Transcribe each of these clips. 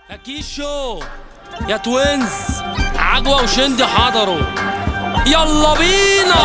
كيشو يا توينز عجوة وشندي حضروا يلا بينا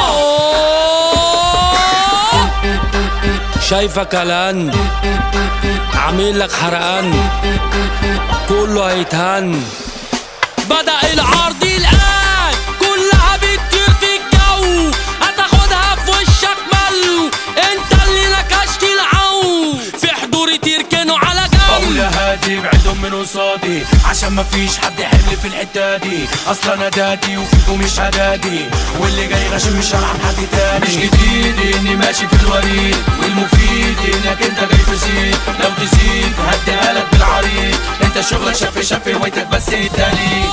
شايفك الان عامل لك حرقان كله هيتهن بدأ العرض الآن كلها بتطير في الجو هتاخدها في وشك ملو انت اللي نكشت العو في حضوري تركنوا على بقول جنب يا هادي ابعدهم من قصادي عشان مفيش حد يحل في الحته دي اصلا انا دادي وفيكم مش هدادي واللي جاي غشيم مش هلعب حد تاني مش جديد اني ماشي في الوريد والمفيد انك انت جاي تزيد لو تزيد هديها لك بالعريض انت شغلك شف شف هوايتك بس التاني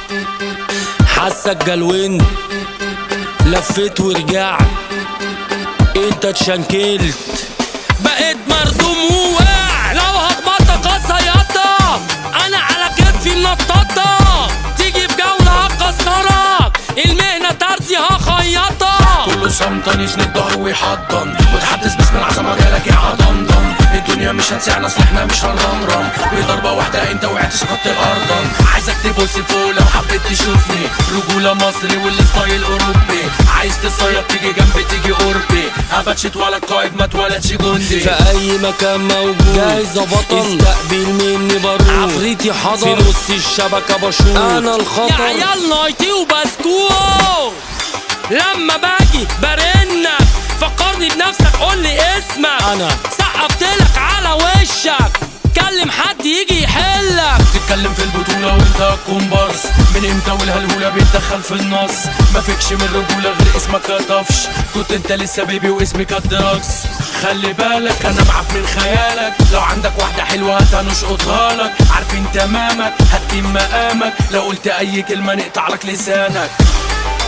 حاسك جلوين لفيت ورجعت انت اتشنكلت بقيت مردوم وواقع لو هخبطك هصيطك انا على كتفي منططك تيجي في جولة هكسرك المهنة ترزي هخيطك كله صمتان يسند ظهره ويحضن وتحدث باسم العظمه جالك يا عضمضم الدنيا مش هتسعنا اصل احنا مش هنرمرم بضربه واحده انت وقعت سقطت الارض عايزك تبص فوق لو حبيت تشوفني رجوله مصري والستايل اوروبي عايز تصيد تيجي جنبي تيجي قربي اباتش اتولد قائد ما اتولدش جندي في اي مكان موجود جاهز يا بطل استقبل مني بارود عفريتي حضر في نص الشبكه بشوط انا الخطر يا عيال نايتي وبسكوت لما باجي برنك فكرني بنفسك قول لي اسمك انا سقفتلك على وشك كلم حد يجي يحلك تتكلم في البطولة وانت كومبارس من امتى والهلهولة بيتدخل في النص ما فيكش من رجولة غير اسمك كطفش كنت انت لسه بيبي واسمك الدراكس خلي بالك انا معاك من خيالك لو عندك واحدة حلوة هنشقطها لك عارفين تمامك هتقيم مقامك لو قلت اي كلمة نقطع لك لسانك